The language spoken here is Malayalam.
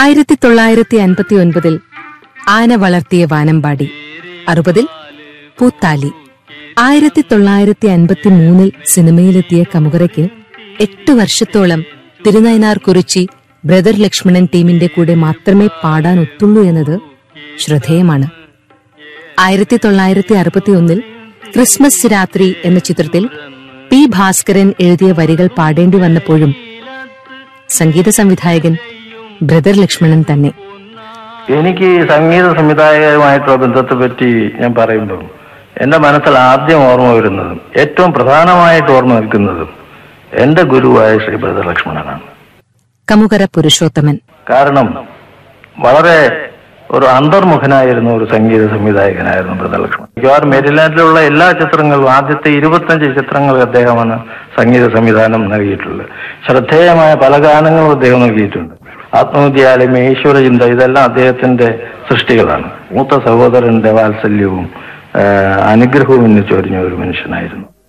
ആയിരത്തി തൊള്ളായിരത്തി അൻപത്തി ഒൻപതിൽ ആന വളർത്തിയ വാനമ്പാടി അറുപതിൽ പൂത്താലി ആയിരത്തി തൊള്ളായിരത്തി അൻപത്തി മൂന്നിൽ സിനിമയിലെത്തിയ കമുകറയ്ക്ക് എട്ട് വർഷത്തോളം തിരുനയനാർ കുറിച്ചി ബ്രദർ ലക്ഷ്മണൻ ടീമിന്റെ കൂടെ മാത്രമേ പാടാൻ ഒത്തുള്ളൂ എന്നത് ശ്രദ്ധേയമാണ് ആയിരത്തി തൊള്ളായിരത്തി അറുപത്തി ഒന്നിൽ ക്രിസ്മസ് രാത്രി എന്ന ചിത്രത്തിൽ പി ഭാസ്കരൻ എഴുതിയ വരികൾ പാടേണ്ടി വന്നപ്പോഴും സംഗീത സംവിധായകൻ ബ്രദർ ലക്ഷ്മണൻ തന്നെ എനിക്ക് ഈ സംഗീത സംവിധായകരുമായിട്ടുള്ള ബന്ധത്തെ പറ്റി ഞാൻ പറയുമ്പോൾ എന്റെ മനസ്സിൽ ആദ്യം ഓർമ്മ വരുന്നതും ഏറ്റവും പ്രധാനമായിട്ട് ഓർമ്മ നിൽക്കുന്നതും എന്റെ ഗുരുവായ ശ്രീ ബ്രദർ ലക്ഷ്മണനാണ് കമുകര പുരുഷോത്തമൻ കാരണം വളരെ ഒരു അന്തർമുഖനായിരുന്ന ഒരു സംഗീത സംവിധായകനായിരുന്നു ബ്രദർ ലക്ഷ്മണൻ മിക്കവാറും മെരിലാൻഡിലുള്ള എല്ലാ ചിത്രങ്ങളും ആദ്യത്തെ ഇരുപത്തഞ്ച് ചിത്രങ്ങൾ അദ്ദേഹമാണ് സംഗീത സംവിധാനം നൽകിയിട്ടുള്ളത് ശ്രദ്ധേയമായ പല ഗാനങ്ങളും അദ്ദേഹം നൽകിയിട്ടുണ്ട് ആത്മവിദ്യാലയം ഈശ്വരചിന്ത ഇതെല്ലാം അദ്ദേഹത്തിന്റെ സൃഷ്ടികളാണ് മൂത്ത സഹോദരന്റെ വാത്സല്യവും ആ, അനുഗ്രഹവും എന്ന് ചൊരിഞ്ഞ ഒരു മനുഷ്യനായിരുന്നു